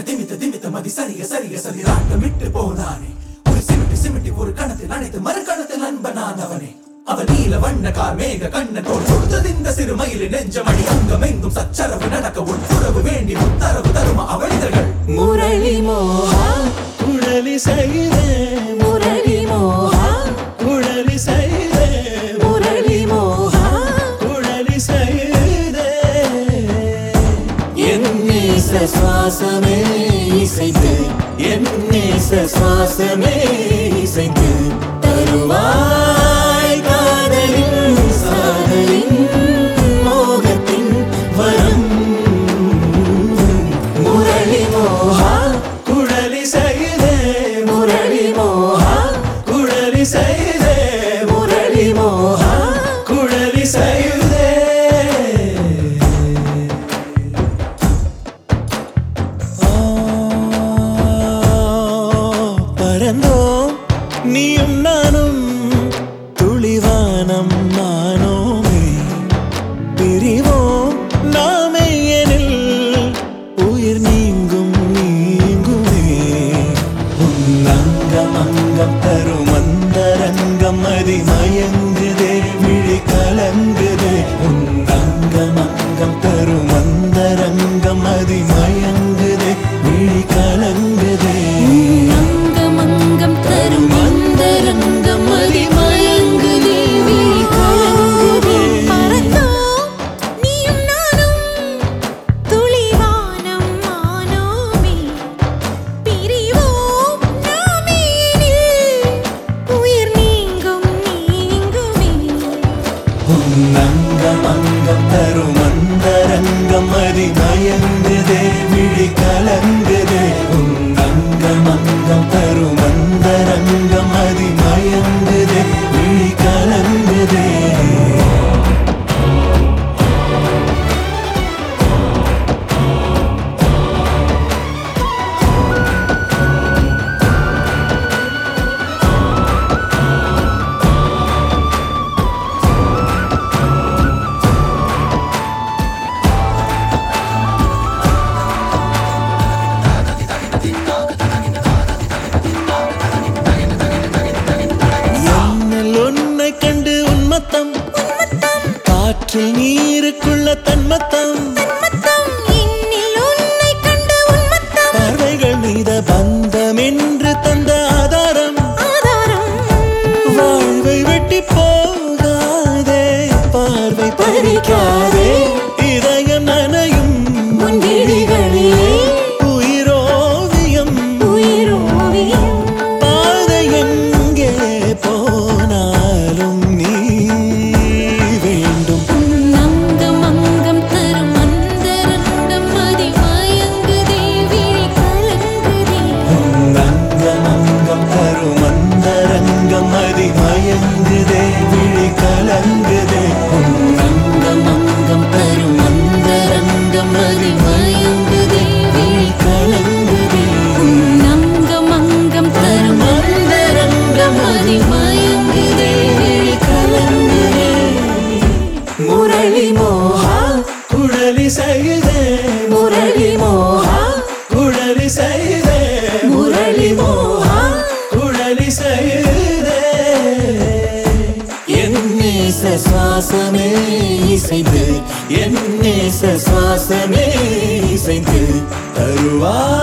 திமித்த திமித்த மதி சரிய சரிய சரி ராட்டமிட்டு போனானே ஒரு சிமிட்டி சிமிட்டி ஒரு கணத்தில் அனைத்து மறுகணத்தில் அன்பனானவனே அவன் நீல வண்ண கார் மேக கண்ணத்தோடு கொடுத்தது இந்த சிறு மயிலு நெஞ்சமணி அங்கமெங்கும் சச்சரவு நடக்க உட்புறவு வேண்டி உத்தரவு தருமா அவளிதழ்கள் முரளி மோகா குழலி செய்தே முரளி மோகா குழலி செய்தே முரளி மோகா குழலி செய்தே என் நேச சுவாசமே இசைத்து என் நேச சுவாசமே இசைத்து தருவாய் காதலின் சாதலின் மோகத்தின் வரம் முரளி மோகா குழலி செய்தே முரளி மோகா குழலி செய்தே முரளி மோகா குழலி செய்தே பறந்தோம் நீயும் நானும் துளிவானம் நானோமே பிரிவோம் நாமே எனில் உயிர் நீங்கும் நீங்குமே உன் அங்கம் அங்கம் தரும் அந்த ரங்கம் அதி மயங்குதே விழி கலங்குதே உன் அங்கம் அங்கம் தரும் அந்த ரங்கம் அதி மயங்குதே விழி கலங்குதே அங்கம் அங்கம் தரும் அந்த ரங்கம் அதிமயங்குதே விழி கலங்குதே பறந்தோம் நீயும் நானும் துளிவானம் மானோமே பிரிவோம் நாமே எனில் உயிர் நீங்கும் நீங்குமே உன் அங்கம் அங்கம் தரும் அந்த ரங்கம் அதி மயங்குதே விழி கலங்குதே உன் அங்கம் அங்கம் தரும் அந்த ரங்கம் அதி மயங்குதே விழி கலங்குதே என்னல் உன்னை கண்டு உன்மத்தம் காற்றில் நீருக்குள்ள தன்மத்தம் மத்தம் இன்னில் உன்னை கண்டு உன்மத்தம் பார்வைகள் மீத பந்தம் என்று தந்த ஆதாரம் ஆதாரம் வாழ்வை வெட்டி போகாதே பார்வை பறிக்காதே இதயம் நனையும் உன் விழிகளிலே உயிரோவியம் உயிரோவியம் பாதை எங்கே போனாலும் நீ வேண்டும் உன் அங்கம் அங்கம் தரும் அந்த ரங்கம் அதிமயங்குதே விழி கலங்குதே உன் அங்கம் அங்கம் தரும் அந்த ரங்கம் அதி மயங்குதே விழி கலங்குதே உன் அங்கம் அங்கம் தரும் அந்த ரங்கம் அதிமயங்குதே விழி கலங்குதே உன் அங்கம் அங்கம் தரும் அந்த ரங்கம் அதிமயங்குதே விழி கலங்குதே முரளி மோகா குழலி செய்தே முரளி மோகா குழலி செய்தே முரளி மோகா குழலி செய்தே என் நேச சுவாசமே இசைந்து என் நேச சுவாசமே இசைந்து தருவா